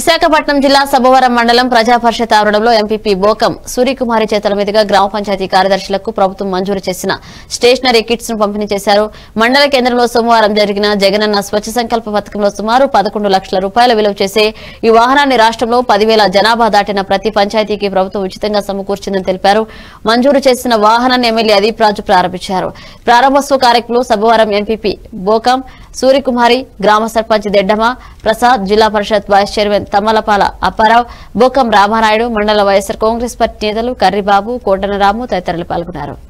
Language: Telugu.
విశాఖపట్నం జిల్లా సభవరం మండలం ప్రజా పరిషత్ ఆవరణంలో ఎంపీపీ బోకం సూర్యకుమారి చేతుల మీదుగా గ్రామ పంచాయతీ కార్యదర్శులకు ప్రభుత్వం మంజూరు చేసిన స్టేషనరీ కిట్స్ ను పంపిణీ చేశారు మండల కేంద్రంలో సోమవారం జరిగిన జగనన్న స్వచ్ఛ సంకల్ప పథకంలో సుమారు పదకొండు లక్షల రూపాయల విలువ చేసే ఈ వాహనాన్ని రాష్ట్రంలో పదివేల జనాభా దాటిన ప్రతి పంచాయతీకి ప్రభుత్వం ఉచితంగా సమకూర్చిందని తెలిపారు మంజూరు చేసిన వాహనాన్ని ఎమ్మెల్యే అదీప్ రాజు ప్రారంభించారు ప్రారంభోత్సవ కార్యక్రమంలో సభవరం ఎంపీపీ బోకం సూర్యకుమారి గ్రామ సర్పంచ్ దెడ్డమ ప్రసాద్ జిల్లా పరిషత్ వైస్ చైర్మన్ తమ్మలపాల అప్పారావు బోకం రామానాయుడు మండల వైఎస్ఆర్ కాంగ్రెస్ పార్టీ నేతలు కర్రిబాబు కోటనరాము తదితరులు పాల్గొన్నారు